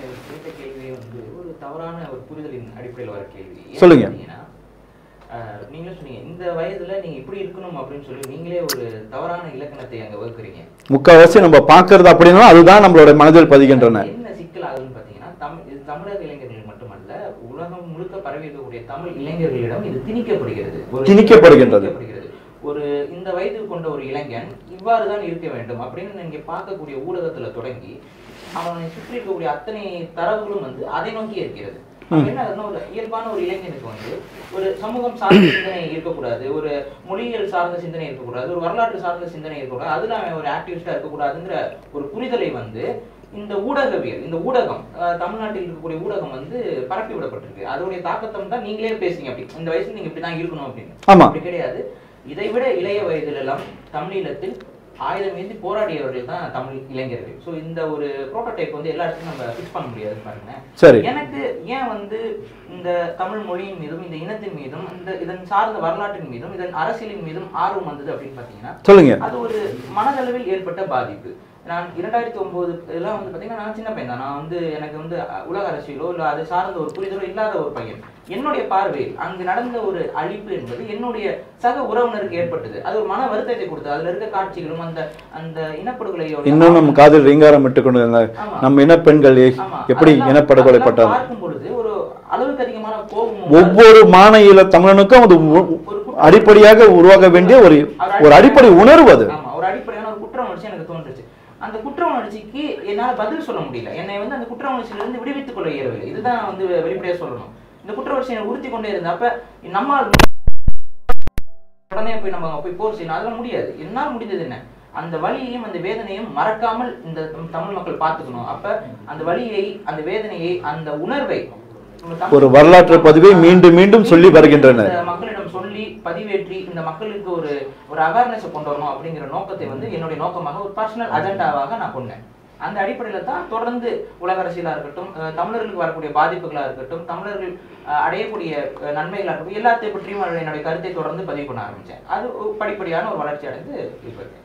கேட்ட கேள்வியே வந்து ஒரு தவறான ஒரு புரிதலின் அடிப்படையில் வர கேள்வி ஏன் சொல்லுங்க. பார்த்தீங்கன்னா, அஹ், நீங்களே சொன்னீங்க இந்த வயதுல நீங்க இப்படி இருக்கணும் அப்படின்னு சொல்லி நீங்களே ஒரு தவறான இலக்கணத்தை அங்க வகுக்கிறீங்க முக்கால்வாசி நம்ம பார்க்கறது அப்படின்னா அதுதான் நம்மளோட மனதில் பதிகின்றன என்ன சிக்கல் ஆகுதுன்னு பாத்தீங்கன்னா தமிழ் இது தமிழக இளைஞர்கள் மட்டுமல்ல உலகம் முழுக்க பரவி இருக்கக்கூடிய தமிழ் இளைஞர்களிடம் இது திணிக்கப்படுகிறது ஒரு திணிக்கப்படுகின்றது. திணிக்கப்படுகிறது. ஒரு இந்த வயது கொண்ட ஒரு இளைஞன் இவ்வாறு தான் இருக்க வேண்டும் அப்படின்னு நீங்க பார்க்கக்கூடிய ஊடகத்துல தொடங்கி அவனை சுற்றி இருக்கக்கூடிய அத்தனை தரவுகளும் வந்து அதை நோக்கி இருக்கிறது அப்ப என்ன ஆகுதுன்னா, ஒரு இயல்பான ஒரு இளைஞனுக்கு வந்து ஒரு சமூகம் சார்ந்த சிந்தனை இருக்கக்கூடாது ஒரு மொழியியல் சார்ந்த சிந்தனை இருக்கக்கூடாது ஒரு வரலாற்று சார்ந்த சிந்தனை இருக்கக்கூடாது அதுல அவன் ஒரு ஆக்டிவிஸ்டா இருக்கக்கூடாதுங்கிற ஒரு புரிதலை வந்து இந்த ஊடகவியல் இந்த ஊடகம் அஹ், தமிழ்நாட்டில் இருக்கக்கூடிய ஊடகம் வந்து பரப்பி விடப்பட்டிருக்கு அதோடைய தாக்கத்தை தான் நீங்களே பேசுங்க அப்படி இந்த வயசுல நீங்க இப்படிதான் இருக்கணும் அப்படின்னு ஆமா. அப்படி கிடையாது இதை விட இளைய வயதில் எல்லாம் தமிழீழத்தில் ஆயுதம் ஏந்தி போராடியவர்கள் தான் தமிழ் இளைஞர்கள் ஸோ இந்த ஒரு ப்ரோட்டோடைப் வந்து எல்லா இடத்துலையும் நம்ம ஃபிக்ஸ் பண்ண முடியாது பாருங்க சரி எனக்கு ஏன் வந்து இந்த தமிழ் மொழியின் மீதும் இந்த இனத்தின் மீதும் இந்த இதன் சார்ந்த வரலாற்றின் மீதும் இதன் அரசியலின் மீதும் ஆர்வம் வந்தது அப்படின்னு பார்த்தீங்கன்னா சொல்லுங்க அது ஒரு மனதளவில் ஏற்பட்ட பாதிப்பு நான் இரண்டாயிரத்தி ஒன்பது இதெல்லாம் வந்து பார்த்தீங்கன்னா நான் சின்ன பையன் தான் நான் வந்து எனக்கு வந்து அஹ், உலக அரசியலோ இல்லை அது சார்ந்த ஒரு புரிதலோ இல்லாத ஒரு பையன் என்னுடைய பார்வையில் அங்கு நடந்த ஒரு அழிப்பு என்பது என்னுடைய சக உறவினருக்கு ஏற்பட்டது அது ஒரு மன வருத்தத்தை கொடுத்தது அதுல இருக்க காட்சிகளும் அந்த அந்த இனப்படுகொலையோட இன்னும் நம்ம காதில் ரீங்காரம் விட்டு கொண்டு இருந்த ஆமா. நம்ம இனப்பெண்கள் எ- ஆமா. எப்படி அதெல்லாம் இனப்படுகொலைப்பட்டார் அதெல்லாம் பார்க்கும் பொழுது ஒரு அளவுக்கு அதிகமான கோபமும் ஒவ்வொரு மாநில தமிழனுக்கும் அது உ- அடிப்படையாக உருவாக வேண்டிய ஒரு ஒரு அடிப்படை உணர்வு அது ஆமா ஒரு அடிப்படையான ஒரு குற்ற உணர்ச்சி எனக்கு தோன்றுச்சு அந்த குற்ற உணர்ச்சிக்கு என்னால பதில் சொல்ல முடியல என்னை வந்து அந்த குற்ற உணர்ச்சியில இருந்து விடுவித்துக் கொள்ள இயலவில்லை இதுதான் வந்து வெளிப்படையா சொல்லணும் இந்த குற்ற உணர்ச்சியை உறுத்தி கொண்டே இருந்த அப்ப நம்மால் உடனே போய் நம்ம போய் போர் செய்யணும் அதெல்லாம் முடியாது என்னால் முடிந்தது என்ன அந்த வலியையும் அந்த வேதனையும் மறக்காமல் இந்த தம்- தமிழ் மக்கள் பார்த்துக்கணும் அப்ப அந்த வலியை அந்த வேதனையை அந்த உணர்வை நம்ம தமிழ் ஒரு வரலாற்று பதிவை மீண்டும் மீண்டும் சொல்லி வருகின்றனர் இந்த மக்களிடம் சொல்லி பதிவேற்றி இந்த மக்களுக்கு ஒரு ஒரு அவேர்னஸ் கொண்டு வரணும் அப்படிங்கிற நோக்கத்தை வந்து என்னுடைய நோக்கமாக ஒரு பர்சனல் அஜெண்டாவாக நான் கொண்டேன் அந்த அடிப்படையில தான் தொடர்ந்து உலக அரசியலா இருக்கட்டும் அஹ், தமிழர்களுக்கு வரக்கூடிய பாதிப்புகளா இருக்கட்டும் தமிழர்கள் அஹ், அடையக்கூடிய அஹ், நன்மைகளா இருக்கட்டும் எல்லாத்தை பற்றியும் என்னுடைய கருத்தை தொடர்ந்து பதிவு பண்ண ஆரம்பிச்சேன் அது ஒரு படிப்படியான ஒரு வளர்ச்சி அடைந்து இப்போ இருக்கு.